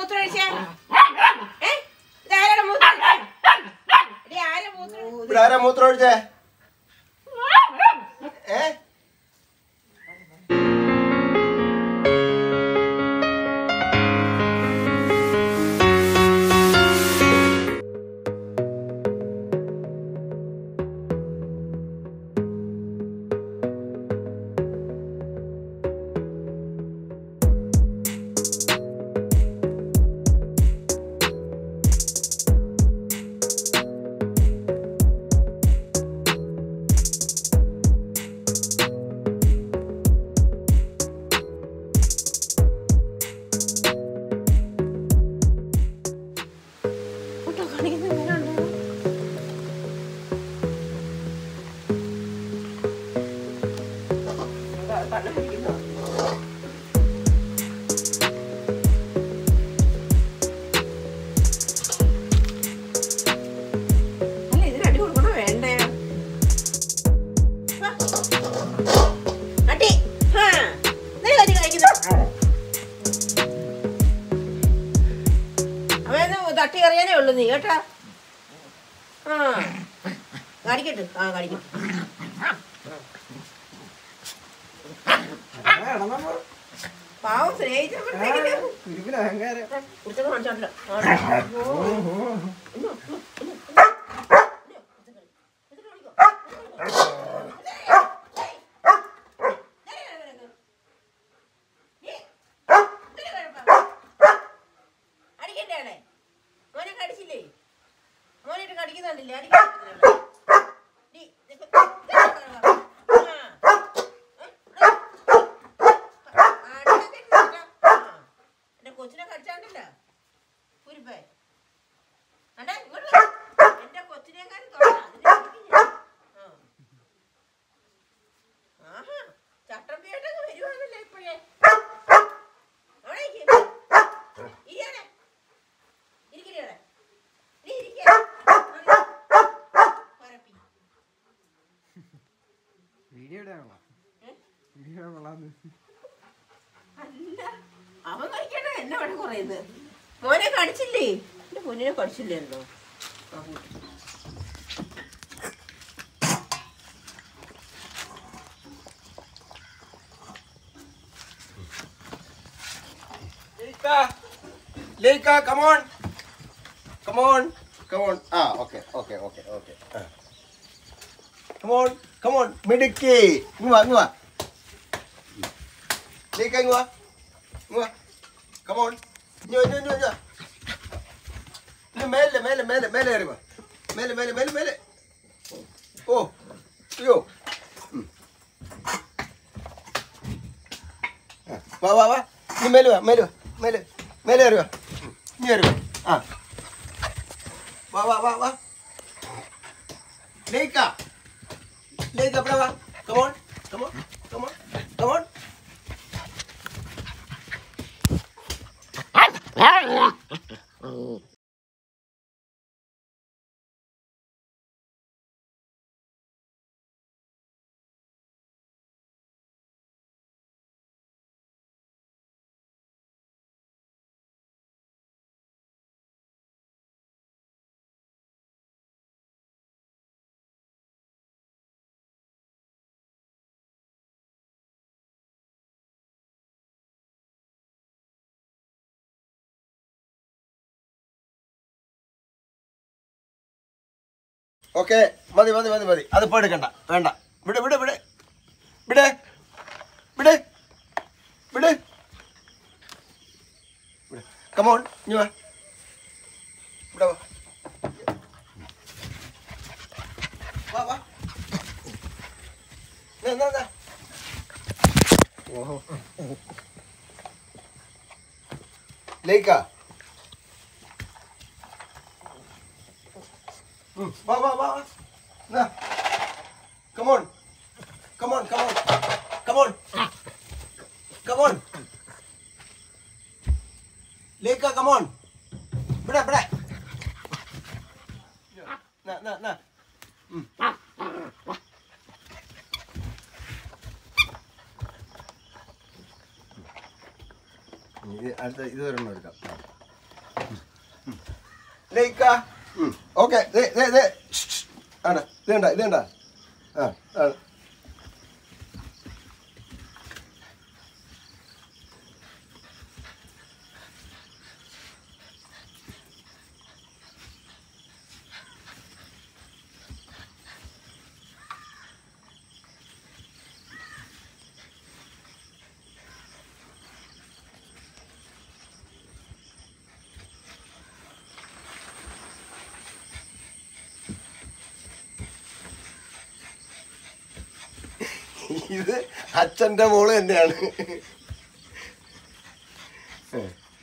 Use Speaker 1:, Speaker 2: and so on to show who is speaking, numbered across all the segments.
Speaker 1: മൂത്രം ഒഴിച്ചേ ഏ? ഇതാരാടെ മൂത്രം എടി, ആരാ മൂത്രം
Speaker 2: ഇവിടെ ആരാ മൂത്രം ഒഴിച്ചേ ഏ
Speaker 1: ഫോട്ടോ കാണിക്കുന്നത് ഇങ്ങനെയാണോ? അതാ, കണ്ണ് പിടിക്കുന്നോ? അല്ല, ഇതിന് അടി കൊടുക്കണോ വേണ്ടേ? ആ. അടി. ഹാ. ഇതിന് കടി കഴിക്കുന്നു. അവന്ന് തട്ടി എറിയാനേ ഉള്ളു നീ കേട്ടാ ആ കടിക്കട്ട് ആ കടിക്കട്ടെ പാവം സ്നേഹിച്ചപ്പോഴത്തേക്കിന് കുടിച്ചൊക്കെ കാണിച്ചോണ്ടല്ലോ അടിക്കണ്ടേ മോനെ കടിച്ചില്ലേ മോനെ കടിക്കുന്നുണ്ടല്ലേ അടിക്കുന്നുണ്ടല്ലോ ഡി, നിക്ക്. ആ. അടിയൊക്കെ ഇട്ടിട്ടാ. ആ. എന്റെ കൊച്ചിനെ കടിച്ചാണ്ടല്ലോ കുരിപ്പേ അണ്ടേ ഇങ്ങോട്ട് വാ. എന്റെ കൊച്ചിനെക്കാരും തൊടാ. അതിനെ അടിക്കും ഞാൻ. ആ. ആഹാ ചട്ടമ്പിയായിട്ടൊക്കെ വരുവാണല്ലേ ഇപ്പോഴേ അവിടെ ഇരിക്ക്. ഇരിയാണേ ഇരിക്കണേ നീ ഇരിക്കേ പരപ്പി
Speaker 3: വീഡിയോ ഇടാനുള്ള
Speaker 1: ഏ?
Speaker 3: വീഡിയോ കൊള്ളാന്ന്
Speaker 1: അല്ല അവൻ കഴിക്കണേ എന്നെ വേണം കുറയുന്നത് മോനെ കടിച്ചില്ലേ എന്റെ പൊന്നിനെ കടിച്ചില്ലായിരുന്നോ ആ, കൂട്ടി.
Speaker 2: Leika! Leika, come on! Come on! Come on. Ah, okay, okay, okay, okay. Ah. Come on, come on. മിടുക്കി ഇങ്ങ് വാ ഇങ്ങ് വാ ലേക്ക ഇങ്ങ് വാ ഇങ്ങ് വാ come on ഇഞ്ഞോ ഇഞ്ഞോ ഇഞ്ഞോ ഇഞ്ഞോ ഇഞ്ഞോ മേലെ മേലെ മേലെ മേലെ കയറി വാ മേലെ മേലെ മേലെ മേലെ ഓ അയ്യോ ഉം. ആ, വാ വാ വാ നീ മേലെ വാ മേലെ വാ മേലെ മേലെ കയറി വാ ഉം. ഇഞ്ഞ് കയറി വാ ആ വാ വാ വാ വാ ലേക്ക ലേക്ക അവിടെ വാ come on come on come on come on okay മതി മതി മതി മതി അതിപ്പോ എടുക്കണ്ട വേണ്ട വിട് വിട് വിട് വിട് വിട് വിട് വിട് കമോൺ ഇനി വാ ഇവിടെ വാ വാ വാ നാ, നാ, നാ. ഓഹോ ലേക്കാ Mm. Va, va, va, va. Na. Come on. Come on, come on. Come on. Come on. Leka, come on. Bra, bra. Na, na, na. Mm. ഇത് അടുത്ത ഇത് ഒരെണ്ണം എടുക്കാം ലൈക്ക ഓക്കെ ആണ് ഇത് കണ്ട ഇത് കണ്ട ആ ആണ് ഇത് അച്ഛന്റെ മോള് തന്നെയാണ് ഏ.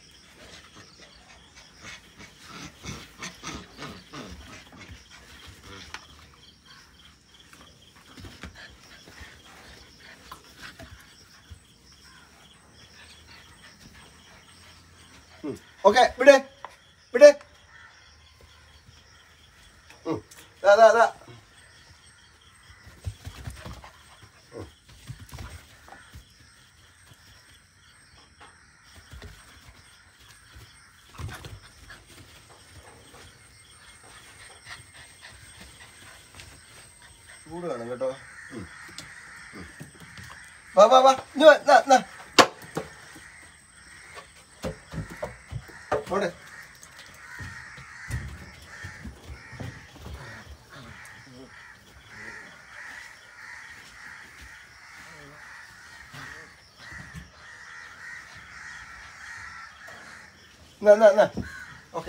Speaker 2: ഉം. ഓക്കെ വിട് വിട് ഉം. ദാ ദാ ദാ ചൂട് വേണം കേട്ടോ ഉം. ഉം. വാ വാ വാ ഇഞ്ഞ് വാ നാ നാ പോടെ നാ നാ നാ ഓക്കെ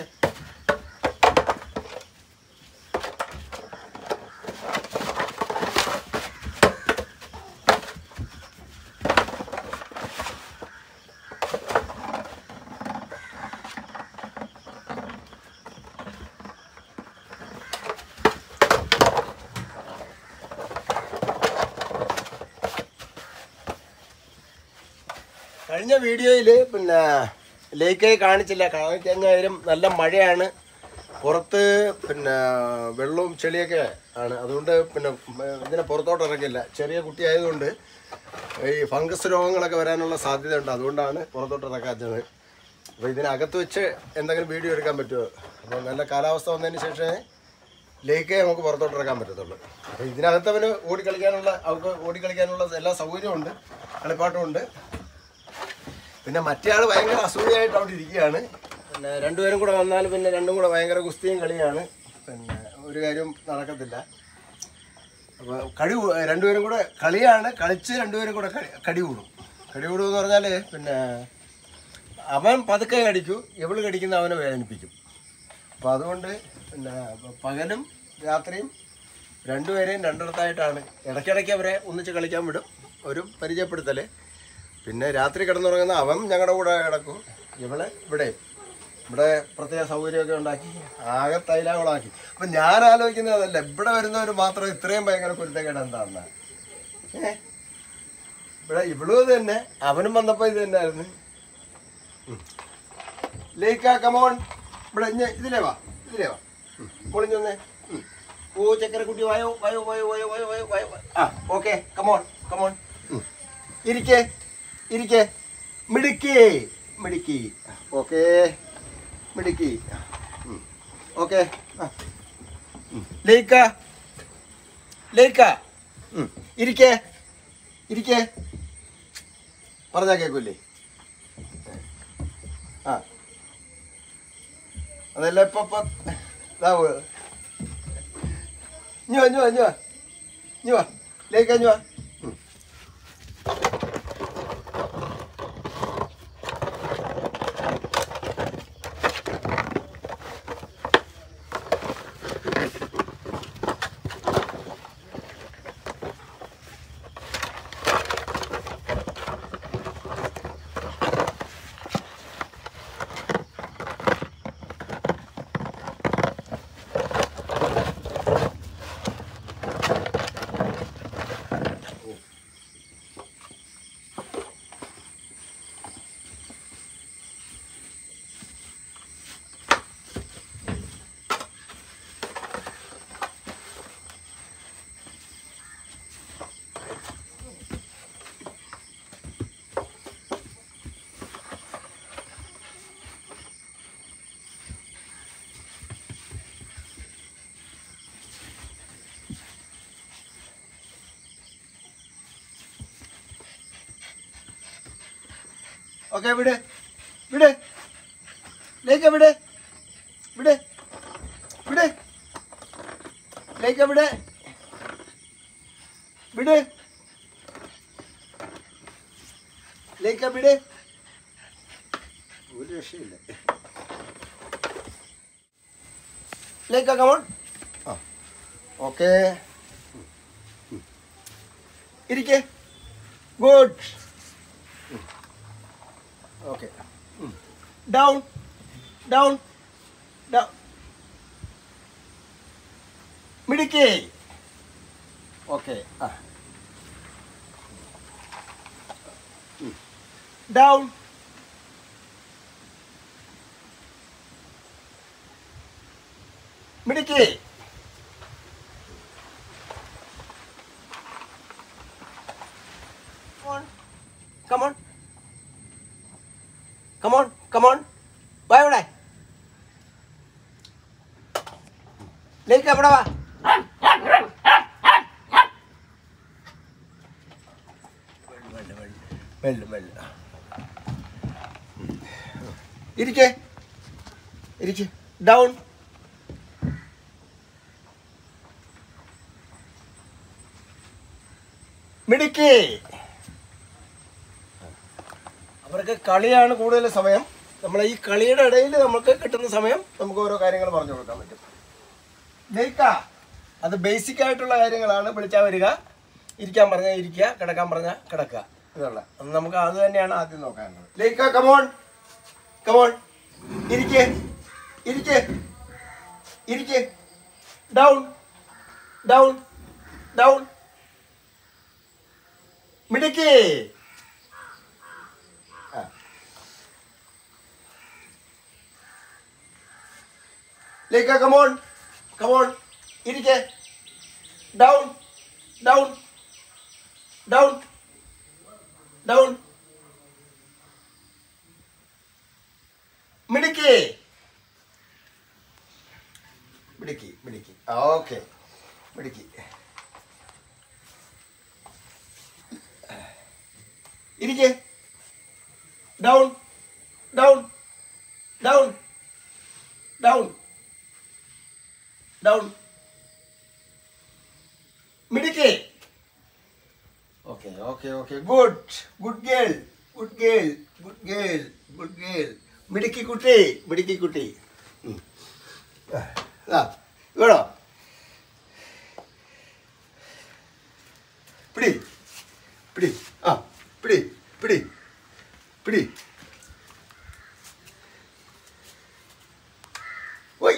Speaker 2: കഴിഞ്ഞ വീഡിയോയിൽ പിന്നെ ലേക്കായി കാണിച്ചില്ല കാണിക്കഴിഞ്ഞാലും നല്ല മഴയാണ് പുറത്ത് പിന്നെ വെള്ളവും ചെളിയൊക്കെ ആണ് അതുകൊണ്ട് പിന്നെ മ- ഇതിനെ പുറത്തോട്ട് ഇറക്കില്ല ചെറിയ കുട്ടി ആയതുകൊണ്ട് ഈ ഫംഗസ് രോഗങ്ങളൊക്കെ വരാനുള്ള സാധ്യതയുണ്ട് അതുകൊണ്ടാണ് പുറത്തോട്ട് ഇറക്കാത്തത് അപ്പോൾ ഇതിനകത്ത് വെച്ച് എന്തെങ്കിലും വീഡിയോ എടുക്കാൻ പറ്റുമോ അപ്പോൾ നല്ല കാലാവസ്ഥ വന്നതിന് ശേഷമേ ലേക്കേ നമുക്ക് പുറത്തോട്ട് ഇറക്കാൻ പറ്റത്തുള്ളൂ അപ്പോൾ ഇതിനകത്ത് അവന് ഓടിക്കളിക്കാനുള്ള അവർക്ക് ഓടിക്കളിക്കാനുള്ള എല്ലാ സൗകര്യവും ഉണ്ട് കളിപ്പാട്ടം ഉണ്ട് പിന്നെ മറ്റേ ആൾ ഭയങ്കര അസൂയായിട്ട് അവിടെ ഇരിക്കുകയാണ് പിന്നെ രണ്ടുപേരും കൂടെ വന്നാൽ പിന്നെ രണ്ടും കൂടെ ഭയങ്കര കുസ്തിയും കളിയാണ് പിന്നെ ഒരു കാര്യവും നടക്കത്തില്ല അപ്പോൾ കടി കൂ- രണ്ടുപേരും കൂടെ കളിയാണ് കളിച്ച് രണ്ടുപേരും കൂടെ കളി- കടി കൂടും കടി കൂടും എന്ന് പറഞ്ഞാൽ പിന്നെ അവൻ പതുക്കെ കടിക്കൂ ഇവള് കടിക്കുന്ന അവനെ വേദനിപ്പിക്കും അപ്പോൾ അതുകൊണ്ട് പിന്നെ പകലും രാത്രിയും രണ്ടുപേരെയും രണ്ടിടത്തായിട്ടാണ് ഇടയ്ക്കിടയ്ക്ക് അവരെ ഒന്നിച്ച് കളിക്കാൻ വിടും ഒരു പരിചയപ്പെടുത്തൽ പിന്നെ രാത്രി കിടന്നുറങ്ങുന്ന അവൻ ഞങ്ങളുടെ കൂടെ കിടക്കും ഇവള് ഇവിടെ ഇവിടെ പ്രത്യേക സൗകര്യമൊക്കെ ഉണ്ടാക്കി ആകെ തൈലാകുളമാക്കി അപ്പം ഞാൻ ആലോചിക്കുന്നത് അതല്ല ഇവിടെ വരുന്നവർ മാത്രം ഇത്രയും ഭയങ്കര കുരുത്തക്കേട് എന്താണെന്ന് ഏ ഇവിടെ ഇവളും ഇത് തന്നെ അവനും വന്നപ്പോൾ ഇത് തന്നെയായിരുന്നു ലേക്കാ കമോൺ ഇവിടെ ഇഞ്ഞ് ഇതിലേ വാ ഇതിലേ വാ പൊളിഞ്ഞു വന്നേ ഉം. ഓ ചക്കരക്കുട്ടി വായോ വായോ വായോ വായോ വായോ വായോ വായോ ആ ഓക്കെ കമോൺ കമോൺ ഇരിക്കേ ഇരിക്കേ മിടുക്കി മിടുക്കി ഓക്കെ മിടുക്കി ഓക്കെ ലേക്ക ലേക്ക ഉം. ഇരിക്കേ ഇരിക്കേ പറഞ്ഞാ കേൾക്കൂലേ ആ അതല്ല ഇപ്പൊ ഇപ്പൊ ഇതാവ് ഇഞ്ഞു വാ ഇഞ്ഞു വാ ഇഞ്ഞു വാ ഇഞ്ഞു വാ ലേക്ക് ഇഞ്ഞു വാ ഉം. ഓക്കെ വിട് വിട് ലേക്ക വിട് വിട് വിട് ലേക്ക വിട് വിട് ലേക്ക വിട് ഒരു രക്ഷയില്ല ലേക്ക കമോൺ ആ ഓക്കെ ഇരിക്കേ good okay down down down മിടുക്കി ഓക്കെ ആ ഡൗൺ മിടുക്കി Come on. Come on, come on. വാ ഇവിടെ ലേക്ക് എവിടെ വാ മെല്ലെ മെല്ലെ ഇരിക്കേ ഇരിക്കേ ഡൗൺ മിടുക്കി അവർക്ക് കളിയാണ് കൂടുതൽ സമയം നമ്മൾ ഈ കളിയുടെ ഇടയിൽ നമുക്ക് കിട്ടുന്ന സമയം നമുക്ക് ഓരോ കാര്യങ്ങൾ പറഞ്ഞു കൊടുക്കാൻ പറ്റും ജയിക്ക അത് ബേസിക് ആയിട്ടുള്ള കാര്യങ്ങളാണ് വിളിച്ചാൽ വരിക ഇരിക്കാൻ പറഞ്ഞാൽ ഇരിക്കുക കിടക്കാൻ പറഞ്ഞാൽ കിടക്കുക ഇതുള്ള അത് നമുക്ക് അത് തന്നെയാണ് ആദ്യം നോക്കാനുള്ളത് ലേക്ക കമോൺ കമോൺ ഇരിക്കേ ഇരിക്കേ ഇരിക്കേ ഡൗൺ ഡൗൺ ഡൗൺ മിടുക്കി ലേക്ക കമോൺ കമോൺ ഇരിക്കെ ഡൗൺ ഡൗൺ ഡൗൺ ഡൗൺ മിടുക്കി മിടുക്കി മിടുക്കി ഓക്കെ മിടുക്കി ഇരിക്കെ down down down down down മിടുക്കി okay okay okay good good girl good girl good girl good girl മിടുക്കി കുട്ടി മിടുക്കി കുട്ടി ഉം. ആ വേണോ പിടി പിടി ആ പിടി പിടി പിടി ഓയ്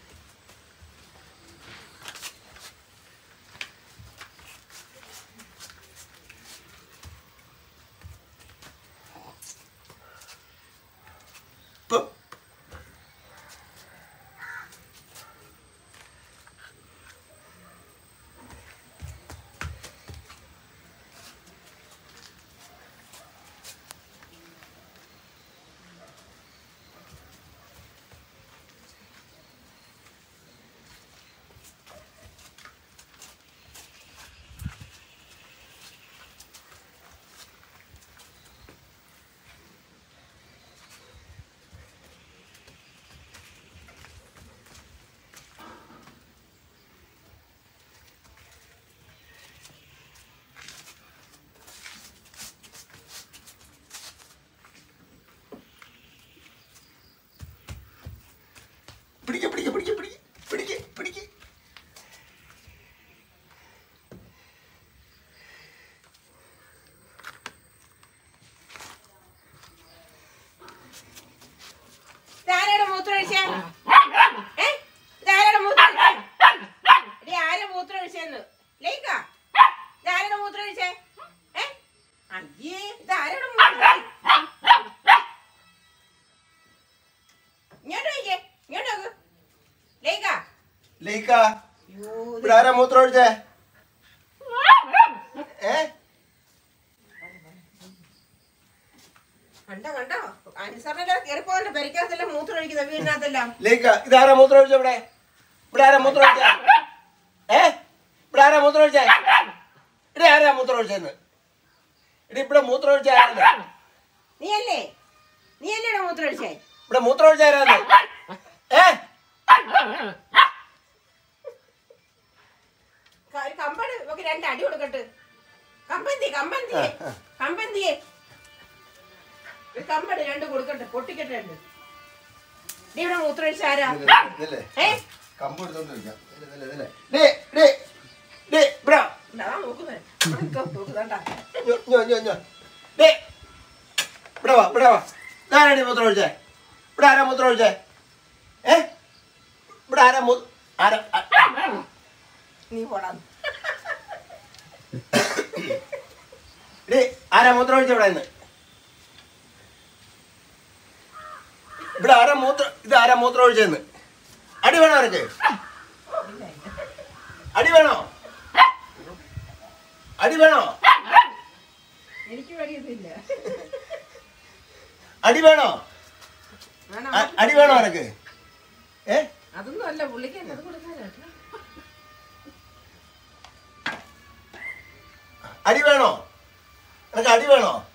Speaker 2: ഇപ്പം പിടിക്ക പിടിക്ക പിടിക്ക പിടിക്ക പിടിക്ക പിടിക്ക
Speaker 1: ഇതാരാടെ മൂത്രം ഒഴിച്ചേ ഏ ഇതാരാടെ മൂത്രം ഒഴിച്ചേ എടി ആരാ മൂത്രം ഒഴിച്ചേന്ന് ലേക്ക ഇതാരാടെ മൂത്രം ഒഴിച്ചേ ഏ അയ്യേ ഇതാരാടെ മൂത്രം ഇങ്ങോട്ട് ഒഴിക്കേ ഇങ്ങോട്ട് നോക്ക് ലേക്ക
Speaker 2: ലേക്ക
Speaker 1: അയ്യോ
Speaker 2: ഇവിടെ ആരാ മൂത്രം ഒഴിച്ചേ ഏ
Speaker 1: കണ്ടോ കണ്ടോ അനുസരണ കയറിപ്പോകണ്ട പരിക്കകത്തെല്ലാം മൂത്രം ഒഴിക്കുന്ന വീടിനകത്തെല്ലാം
Speaker 2: ലേക്ക ഇതാരാ മൂത്രം ഒഴിച്ചേ ഇവിടെ ഇവിടെ ആരാ മൂത്രം ഒഴിച്ചേ ഏ ഇവിടെ ആരാ മൂത്രം ഒഴിച്ചേ ഇവിടെ ആരാ മൂത്രം ഒഴിച്ചെന്ന് ഇവിടെ ഇവിടെ മൂത്രം ഒഴിച്ച ആരല്ലേ
Speaker 1: നീ അല്ലേ നീ അല്ലേടാ മൂത്രം ഒഴിച്ചേ
Speaker 2: ഇവിടെ മൂത്രം ഒഴിച്ചാരാന്ന് ഏ
Speaker 1: ക- ഒരു കമ്പട് നമുക്ക് രണ്ട് അടി കൊടുക്കട്ട് കമ്പന്തി കമ്പന്തി
Speaker 2: ആ, ആ.
Speaker 1: കമ്പന്തിയെ ഒരു കമ്പട് രണ്ട് കൊടുക്കട്ടെ പൊട്ടിക്കട്ടെ രണ്ട് നീ ഇവിടെ മൂത്രം ഒഴിച്ച ആരാ
Speaker 2: ഇതല്ലേ
Speaker 1: ഏ
Speaker 2: കമ്പ് എടുത്തോണ്ട് വയ്ക്കാം ഇല്ല, ഇല്ല, ഇല്ല. ഡേ ഡേ ഡേ ഇവിടെ വാ.
Speaker 1: ഇതാ നോക്കുന്നേ നോക്കുന്നുണ്ടാ
Speaker 2: ഞോ, ഞോ, ഞോ, ഞോ. ഡേ ഇവിടെ വാ ഇവിടെ വാ ഇതാരാണ് ഈ മൂത്രം ഒഴിച്ചേ ഇവിടെ ആരാ മൂത്രം ഒഴിച്ചേ ഏ ഇവിടെ ആരാ മൂ ആരാ ആ-
Speaker 1: നീ പോടാ
Speaker 2: ഡേ ആരാ മൂത്രം ഒഴിച്ചേ ഇവിടെ നിന്ന് ഇവിടെ ആരാ മൂത്രം ഇത് ആരാ മൂത്രം ഒഴിച്ചെന്ന് അടി വേണോ അവർക്ക് അടി വേണോ അടി വേണോ
Speaker 1: എനിക്ക് വഴിയൊന്നുമില്ല
Speaker 2: അടി വേണോ
Speaker 1: വേണം
Speaker 2: അ- അടി വേണോ അവർക്ക് ഏ
Speaker 1: അതൊന്നും അല്ല പുള്ളിക്ക് എന്നത് കൊടുക്കാനായിട്ട്
Speaker 2: അടി വേണോ നിനക്ക് അടി വേണോ